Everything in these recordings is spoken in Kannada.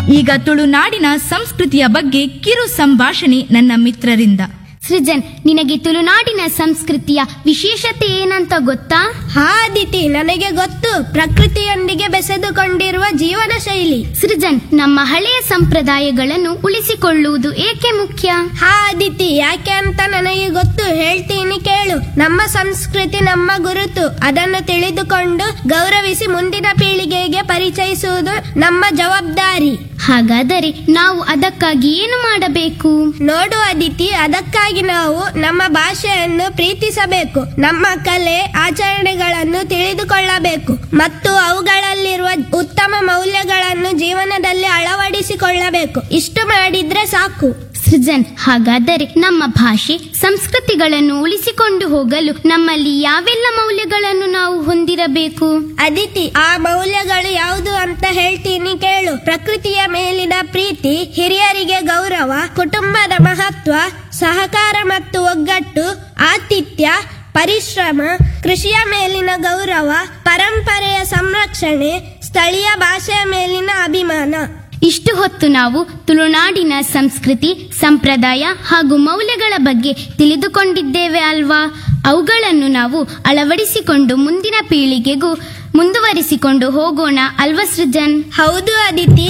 ಈಗ ತುಳುನಾಡಿನ ಸಂಸ್ಕೃತಿಯ ಬಗ್ಗೆ ಕಿರು ಸಂಭಾಷಣೆ ನನ್ನ ಮಿತ್ರರಿಂದ ಸೃಜನ್ ನಿನಗೆ ತುಳುನಾಡಿನ ಸಂಸ್ಕೃತಿಯ ವಿಶೇಷತೆ ಏನಂತ ಗೊತ್ತಾ ಹಾ ಅದಿತಿ ನನಗೆ ಗೊತ್ತು ಪ್ರಕೃತಿಯೊಂದಿಗೆ ಬೆಸೆದುಕೊಂಡಿರುವ ಜೀವನ ಶೈಲಿ ಸೃಜನ್ ನಮ್ಮ ಹಳೆಯ ಸಂಪ್ರದಾಯಗಳನ್ನು ಉಳಿಸಿಕೊಳ್ಳುವುದು ಏಕೆ ಮುಖ್ಯ ಹಾ ಅದಿತಿ ಯಾಕೆ ಅಂತ ನನಗೆ ಗೊತ್ತು ಹೇಳ್ತೀನಿ ಕೇಳು ನಮ್ಮ ಸಂಸ್ಕೃತಿ ನಮ್ಮ ಗುರುತು ಅದನ್ನು ತಿಳಿದುಕೊಂಡು ಗೌರವಿಸಿ ಮುಂದಿನ ಪೀಳಿಗೆಗೆ ಪರಿಚಯಿಸುವುದು ನಮ್ಮ ಜವಾಬ್ದಾರಿ ಹಾಗಾದರೆ ನಾವು ಅದಕ್ಕಾಗಿ ಏನು ಮಾಡಬೇಕು ನೋಡು ಅದಿತಿ ಅದಕ್ಕಾಗಿ ನಾವು ನಮ್ಮ ಭಾಷೆಯನ್ನು ಪ್ರೀತಿಸಬೇಕು ನಮ್ಮ ಕಲೆ ಆಚರಣೆಗಳನ್ನು ತಿಳಿದುಕೊಳ್ಳಬೇಕು ಮತ್ತು ಅವುಗಳಲ್ಲಿರುವ ಉತ್ತಮ ಮೌಲ್ಯಗಳನ್ನು ಜೀವನದಲ್ಲಿ ಅಳವಡಿಸಿಕೊಳ್ಳಬೇಕು ಇಷ್ಟು ಮಾಡಿದ್ರೆ ಸಾಕು ಸೃಜನ್ ಹಾಗಾದರೆ ನಮ್ಮ ಭಾಷೆ ಸಂಸ್ಕೃತಿಗಳನ್ನು ಉಳಿಸಿಕೊಂಡು ಹೋಗಲು ನಮ್ಮಲ್ಲಿ ಯಾವೆಲ್ಲ ಮೌಲ್ಯಗಳನ್ನು ನಾವು ಹೊಂದಿರಬೇಕು ಅದಿತಿ ಆ ಮೌಲ್ಯಗಳು ಯಾವುದು ಅಂತ ಹೇಳ್ತೀನಿ ಕೇಳು ಪ್ರಕೃತಿಯ ಮೇಲಿನ ಪ್ರೀತಿ ಹಿರಿಯರಿಗೆ ಗೌರವ ಕುಟುಂಬದ ಮಹತ್ವ ಸಹಕಾರ ಮತ್ತು ಒಗ್ಗಟ್ಟು ಆತಿಥ್ಯ ಪರಿಶ್ರಮ ಕೃಷಿಯ ಮೇಲಿನ ಗೌರವ ಪರಂಪರೆಯ ಸಂರಕ್ಷಣೆ ಸ್ಥಳೀಯ ಭಾಷೆಯ ಮೇಲಿನ ಅಭಿಮಾನ ಇಷ್ಟು ಹೊತ್ತು ನಾವು ತುಳುನಾಡಿನ ಸಂಸ್ಕೃತಿ ಸಂಪ್ರದಾಯ ಹಾಗೂ ಮೌಲ್ಯಗಳ ಬಗ್ಗೆ ತಿಳಿದುಕೊಂಡಿದ್ದೇವೆ ಅಲ್ವಾ ಅವುಗಳನ್ನು ನಾವು ಅಳವಡಿಸಿಕೊಂಡು ಮುಂದಿನ ಪೀಳಿಗೆಗೂ ಮುಂದುವರಿಸಿಕೊಂಡು ಹೋಗೋಣ ಅಲ್ವಾ ಸೃಜನ್ ಹೌದು ಅದಿತಿ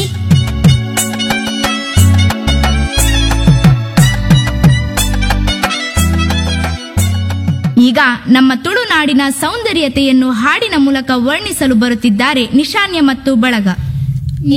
ಈಗ ನಮ್ಮ ತುಳುನಾಡಿನ ಸೌಂದರ್ಯತೆಯನ್ನು ಹಾಡಿನ ಮೂಲಕ ವರ್ಣಿಸಲು ಬರುತ್ತಿದ್ದಾರೆ ನಿಶಾನ್ಯ ಮತ್ತು ಬಳಗ